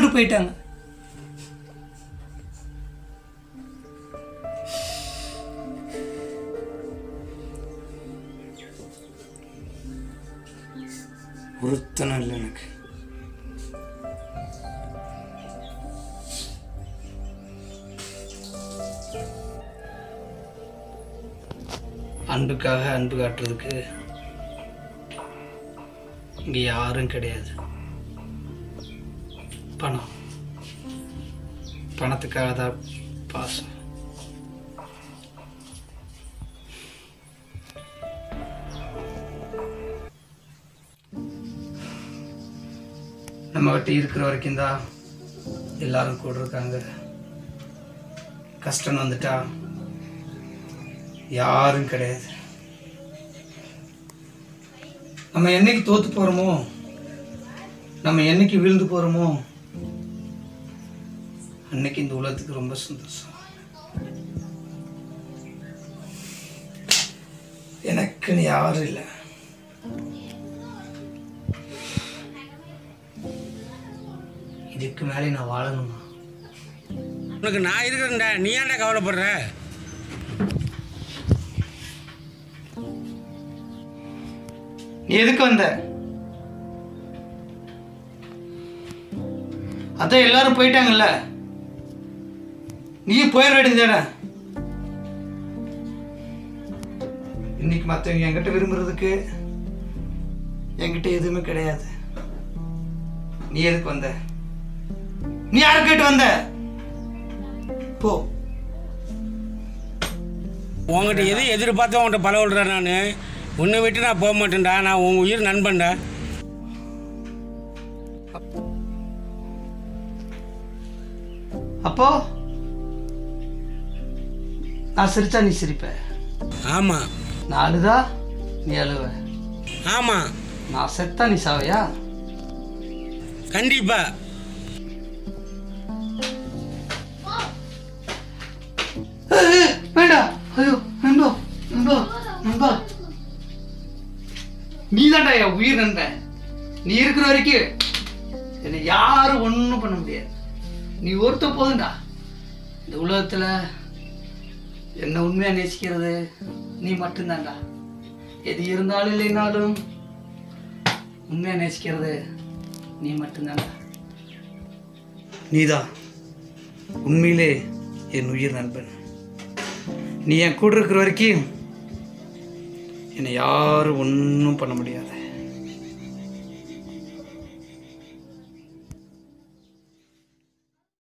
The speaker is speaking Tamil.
எல்லாரும் போயிட்டாங்க ஒருத்தனும் இல்லை எனக்கு அன்புக்காக அன்பு காட்டுறதுக்கு இங்கே யாரும் கிடையாது பணம் பணத்துக்காக தான் பாசம் நம்ம கிட்ட இருக்கிற வரைக்கும் தான் எல்லாரும் கூட இருக்காங்க கஷ்டம் வந்துட்டா யாரும் கிடையாது நம்ம என்னைக்கு தோத்து போகிறோமோ நம்ம என்னைக்கு விழுந்து போகிறோமோ அன்னைக்கு இந்த உலகத்துக்கு ரொம்ப சந்தோஷம் எனக்குன்னு யாரும் இல்லை இதுக்கு மேலே நான் வாழணுமா உனக்கு நான் இருக்கிறேன்டா நீ ஏன்டா கவலைப்படுற நீ எதுக்கு வந்த அதான் எல்லாரும் போயிட்டாங்கல்ல நீயும் போயிட வேண்டியதானே இன்னைக்கு மற்றவங்க என்கிட்ட விரும்புறதுக்கு என்கிட்ட எதுவுமே கிடையாது நீ எதுக்கு வந்த நீ யாரு கேட்டு வந்த போ உங்ககிட்ட எது எதிர்பார்த்து உன்கிட்ட பல விடுறேன் நான் உன்னை விட்டு நான் போக மாட்டேன்டா நான் உன் உயிர் நண்பன்டா அப்போ நான் சிரிச்சா நீ சிரிப்ப ஆமாம் நான் அழுதா நீ அழுவ ஆமாம் நான் செத்தா நீ சாவையா கண்டிப்பா ஏய், ஏய், வேண்டாம் ஐயோ நண்பா நண்பா நண்பா நீ தான்டா என் உயிர் நண்பன் நீ இருக்கிற வரைக்கும் என்னை யாரும் ஒன்றும் பண்ண முடியாது நீ ஒருத்த போதும்டா இந்த உலகத்தில் என்னை உண்மையாக நேசிக்கிறது நீ மட்டும்தான்டா எது இருந்தாலும் இல்லைனாலும் உண்மையாக நேசிக்கிறது நீ மட்டும்தான்டா நீதான் உண்மையிலே என் உயிர் நண்பன் நீ என் கூட இருக்கிற வரைக்கும் என்னை யாரும் ஒன்றும் பண்ண முடியாது